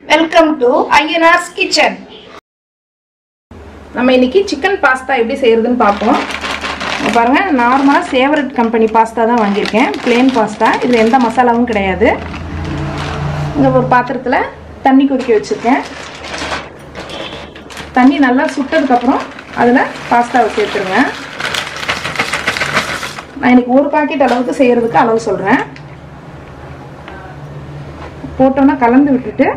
welcome to Ayyanar's kitchen நம்ம இன்னைக்கு chicken pasta எப்படி செய்யறதுன்னு பார்ப்போம் இங்க பாருங்க நார்மலாக சேவரட் கம்பெனி பாஸ்தா தான் வாங்கியிருக்கேன் பிளேன் பாஸ்தா இதில் எந்த மசாலாவும் கிடையாது இங்கே ஒரு பாத்திரத்தில் தண்ணி கொதிக்க வச்சுருக்கேன் தண்ணி நல்லா சுட்டதுக்கப்புறம் அதில் பாஸ்தாவை சேர்த்துருங்க நான் இன்னைக்கு ஒரு பாக்கெட் அளவுக்கு செய்கிறதுக்கு அளவு சொல்கிறேன் போட்டோன்னா கலந்து விட்டுட்டு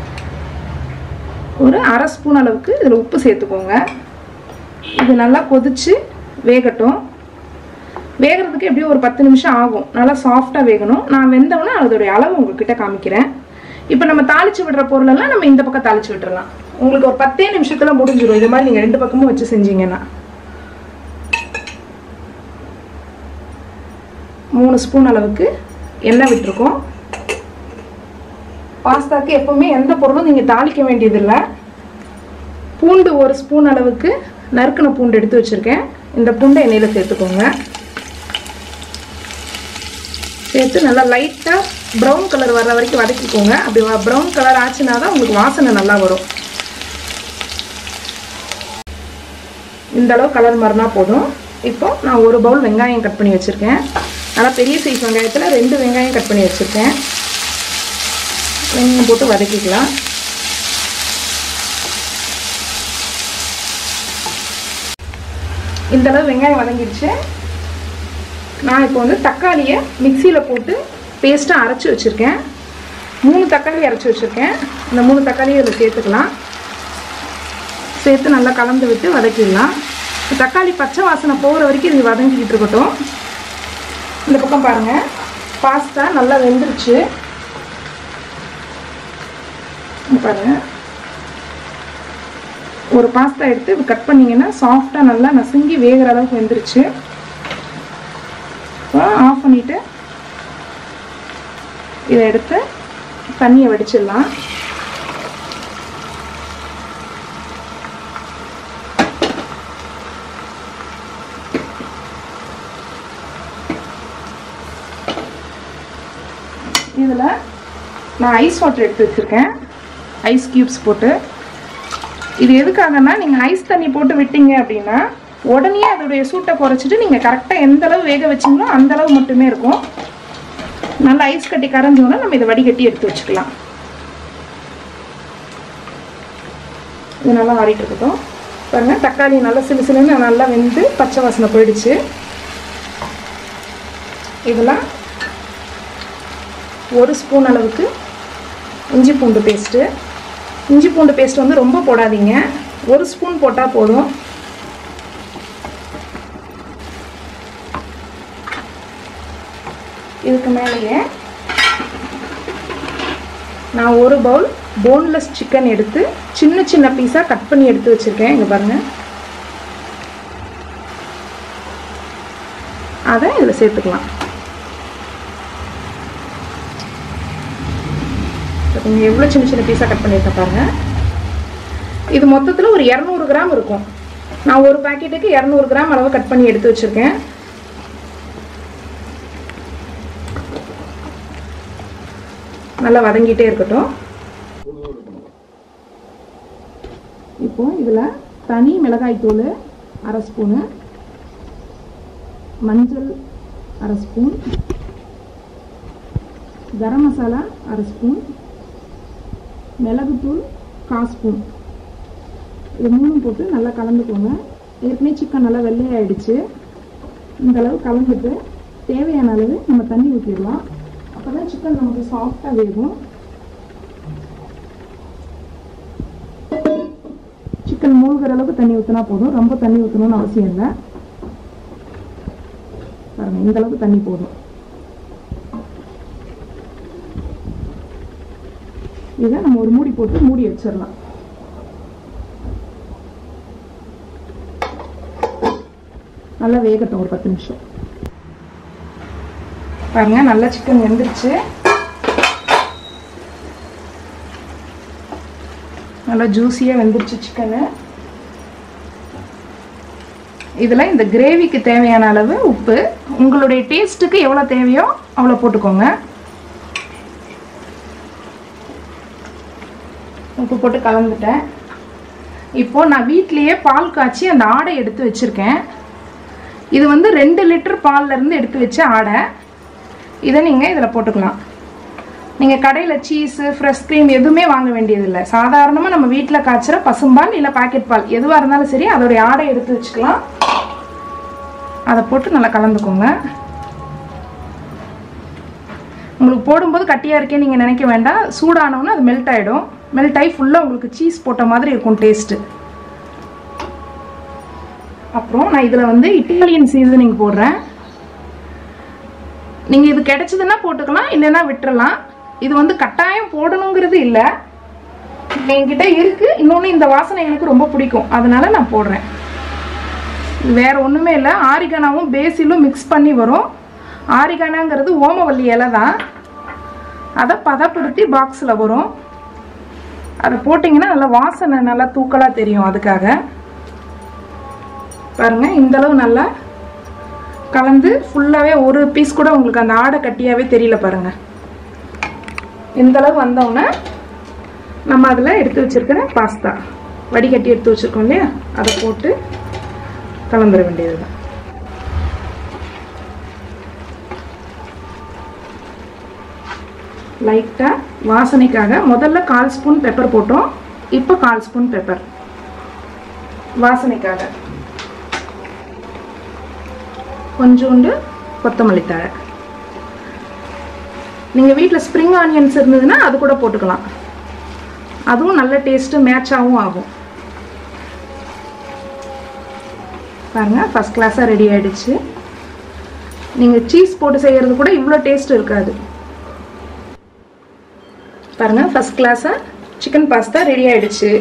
ஒரு அரை ஸ்பூன் அளவுக்கு இதில் உப்பு சேர்த்துக்கோங்க இது நல்லா கொதிச்சு வேகட்டும் வேகிறதுக்கு எப்படியும் ஒரு பத்து நிமிஷம் ஆகும் நல்லா சாஃப்டாக வேகணும் நான் வெந்தவுடனே அதோடைய அளவு உங்ககிட்ட காமிக்கிறேன் இப்போ நம்ம தாளிச்சு விடுற பொருளெல்லாம் நம்ம இந்த பக்கம் தாளிச்சு விட்டுறலாம் உங்களுக்கு ஒரு பத்தே நிமிஷத்தில் முடிஞ்சிடும் இது மாதிரி நீங்கள் ரெண்டு பக்கமும் வச்சு செஞ்சீங்கன்னா மூணு ஸ்பூன் அளவுக்கு எண்ணெய் விட்டுருக்கோம் பாஸ்தாக்கு எப்பவுமே எந்த பொருளும் நீங்கள் தாளிக்க வேண்டியதில்லை பூண்டு ஒரு ஸ்பூன் அளவுக்கு நறுக்கின பூண்டு எடுத்து வச்சுருக்கேன் இந்த பூண்டை எண்ணெயில் சேர்த்துக்கோங்க சேர்த்து நல்லா லைட்டாக ப்ரௌன் கலர் வர்ற வரைக்கும் வதக்கிக்கோங்க அப்படி ப்ரௌன் கலர் ஆச்சுன்னா தான் உங்களுக்கு வாசனை நல்லா வரும் இந்த அளவு கலர் மாறினா போதும் இப்போ நான் ஒரு பவுல் வெங்காயம் கட் பண்ணி வச்சுருக்கேன் நல்லா பெரிய சைஸ் வெங்காயத்தில் ரெண்டு வெங்காயம் கட் பண்ணி வச்சுருக்கேன் வெங்காயம் போட்டு வதக்கிக்கலாம் இந்த அளவு வெங்காயம் வதங்கிடுச்சு நான் இப்போ வந்து தக்காளியை மிக்சியில் போட்டு பேஸ்ட்டாக அரைச்சி வச்சுருக்கேன் மூணு தக்காளி அரைச்சி வச்சுருக்கேன் இந்த மூணு தக்காளியை இதில் சேர்த்துக்கலாம் சேர்த்து நல்லா கலந்து விட்டு வதக்கிடலாம் தக்காளி பச்சை வாசனை போகிற வரைக்கும் இது வதங்கிக்கிட்டு இருக்கட்டும் இந்த பக்கம் பாருங்கள் பாஸ்தா நல்லா வெந்துருச்சு பாருங்க ஒரு பாஸ்தா எடுத்து கட் பண்ணிங்கன்னா சாஃப்டாக நல்லா நசுங்கி வேகிற அளவுக்கு வெந்துருச்சு ஆஃப் பண்ணிவிட்டு இதை எடுத்து தண்ணியை வடிச்சிடலாம் இதில் நான் ஐஸ் வாட்டர் எடுத்து வச்சுருக்கேன் ஐஸ் க்யூப்ஸ் போட்டு இது எதுக்காகன்னா நீங்கள் ஐஸ் தண்ணி போட்டு விட்டீங்க அப்படின்னா உடனே அதோடைய சூட்டை குறைச்சிட்டு நீங்கள் கரெக்டாக எந்த அளவு வேக வச்சிங்களோ அந்த அளவு மட்டுமே இருக்கும் நல்லா ஐஸ் கட்டி கரைஞ்சோன்னா நம்ம இதை வடிகட்டி எடுத்து வச்சுக்கலாம் இது நல்லா ஆடிட்டு இருக்கட்டும் பாருங்க தக்காளி நல்லா சிலு சிலுன்னு நல்லா வெந்து பச்சை வாசனை போயிடுச்சு இதெல்லாம் ஒரு ஸ்பூன் அளவுக்கு இஞ்சி பூண்டு பேஸ்ட்டு இஞ்சி பூண்டு பேஸ்ட் வந்து ரொம்ப போடாதீங்க ஒரு ஸ்பூன் போட்டால் போதும் இதுக்கு மேலேயே நான் ஒரு பவுல் போன்லெஸ் சிக்கன் எடுத்து சின்ன சின்ன பீஸாக கட் பண்ணி எடுத்து வச்சுருக்கேன் இங்கே பாருங்கள் அதை இதில் சேர்த்துக்கலாம் நீங்கள் எவ்வளோ சின்ன சின்ன பீஸாக கட் பண்ணியிருக்க பாருங்க இது மொத்தத்தில் ஒரு இரநூறு கிராம் இருக்கும் நான் ஒரு பாக்கெட்டுக்கு இரநூறு கிராம் அளவு கட் பண்ணி எடுத்து வச்சுருக்கேன் நல்லா வதங்கிட்டே இருக்கட்டும் இப்போ இதில் தனி மிளகாய் தூள் அரை ஸ்பூனு மஞ்சள் அரை ஸ்பூன் கரம் மசாலா அரை ஸ்பூன் மிளகுத்தூள் கால் ஸ்பூன் இது மூணும் போட்டு நல்லா கலந்துக்கோங்க ஏற்கனவே சிக்கன் நல்லா வெள்ளையாயிடுச்சு இந்த அளவு கலந்துட்டு தேவையான அளவு நம்ம தண்ணி ஊற்றிடலாம் அப்போ தான் சிக்கன் நமக்கு சாஃப்டாக வேகும் சிக்கன் மூழ்கிற அளவுக்கு தண்ணி ஊற்றினா போதும் ரொம்ப தண்ணி ஊற்றணும்னு அவசியம் இல்லை பாருங்கள் இந்த அளவுக்கு தண்ணி போதும் இதை நம்ம ஒரு மூடி போட்டு மூடி வச்சிடலாம் நல்லா வேகட்டும் ஒரு பத்து நிமிஷம் பாருங்க நல்லா சிக்கன் வெந்துருச்சு நல்லா ஜூஸியாக வெந்துருச்சு சிக்கனு இதில் இந்த கிரேவிக்கு தேவையான அளவு உப்பு உங்களுடைய டேஸ்ட்டுக்கு எவ்வளோ தேவையோ அவ்வளோ போட்டுக்கோங்க உப்பு போட்டு கலந்துட்டேன் இப்போ நான் வீட்லேயே பால் காய்ச்சி அந்த ஆடை எடுத்து வச்சுருக்கேன் இது வந்து ரெண்டு லிட்டர் பால்ல இருந்து எடுத்து வச்ச ஆடை இதை நீங்கள் இதில் போட்டுக்கலாம் நீங்கள் கடையில் சீஸு ஃப்ரெஷ் க்ரீம் எதுவுமே வாங்க வேண்டியதில்லை சாதாரணமாக நம்ம வீட்டில் காய்ச்சுற பசும்பால் இல்லை பாக்கெட் பால் எதுவாக இருந்தாலும் சரி அதோடைய ஆடை எடுத்து வச்சுக்கலாம் அதை போட்டு நல்லா கலந்துக்கோங்க உங்களுக்கு போடும்போது கட்டியாக இருக்கே நீங்கள் நினைக்க வேண்டாம் சூடானோன்னு அது மெல்ட் ஆகிடும் மெல்ட் ஆகி ஃபுல்லாக உங்களுக்கு சீஸ் போட்ட மாதிரி இருக்கும் டேஸ்ட்டு அப்புறம் நான் இதில் வந்து இட்டாலியன் சீசனிங் போடுறேன் நீங்கள் இது கிடைச்சதுன்னா போட்டுக்கலாம் இல்லைன்னா விட்டுறலாம் இது வந்து கட்டாயம் போடணுங்கிறது இல்லை என்கிட்ட இருக்கு இன்னொன்று இந்த வாசனை எனக்கு ரொம்ப பிடிக்கும் அதனால நான் போடுறேன் வேற ஒன்றுமே இல்லை ஆரிகானாவும் பேசிலும் மிக்ஸ் பண்ணி வரும் ஆரிகானாங்கிறது ஓமவல்லி இலை தான் அதை பதப்படுத்தி பாக்ஸில் வரும் அதை போட்டிங்கன்னா நல்லா வாசனை நல்லா தூக்கலாக தெரியும் அதுக்காக பாருங்க இந்த அளவு நல்லா கலந்து ஃபுல்லாகவே ஒரு பீஸ் கூட உங்களுக்கு அந்த ஆடை கட்டியாகவே தெரியல பாருங்க இந்த அளவு வந்தோடனே நம்ம அதில் எடுத்து வச்சிருக்கிற பாஸ்தா வடிகட்டி எடுத்து வச்சிருக்கோம் இல்லையா அதை போட்டு கலந்துட வேண்டியதுதான் லைட்டாக வாசனைக்காக முதல்ல கால் ஸ்பூன் பெப்பர் போட்டோம் இப்போ கால் ஸ்பூன் பெப்பர் வாசனைக்காக கொஞ்சோண்டு கொத்தமல்லி தழை நீங்கள் வீட்டில் ஸ்ப்ரிங் ஆனியன்ஸ் இருந்ததுன்னா அது கூட போட்டுக்கலாம் அதுவும் நல்ல டேஸ்ட்டு மேட்சாகவும் ஆகும் பாருங்க ஃபஸ்ட் கிளாஸாக ரெடி ஆயிடுச்சு நீங்கள் சீஸ் போட்டு செய்கிறது கூட இவ்வளோ டேஸ்ட் இருக்காது பாருங்க ஃபஸ்ட் கிளாஸாக சிக்கன் பாஸ்தா ரெடி ஆயிடுச்சு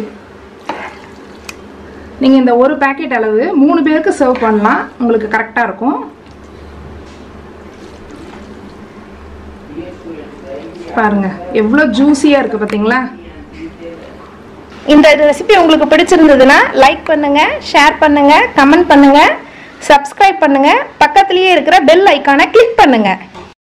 நீங்கள் இந்த ஒரு பேக்கெட் அளவு மூணு பேருக்கு சர்வ் பண்ணலாம் உங்களுக்கு கரெக்டாக இருக்கும் பாருங்க எவ்வளோ ஜூஸியாக இருக்குது பார்த்தீங்களா இந்த ரெசிபி உங்களுக்கு பிடிச்சிருந்ததுன்னா லைக் பண்ணுங்க ஷேர் பண்ணுங்க கமெண்ட் பண்ணுங்க சப்ஸ்கிரைப் பண்ணுங்க பக்கத்துலயே இருக்கிற பெல் ஐக்கானை கிளிக் பண்ணுங்க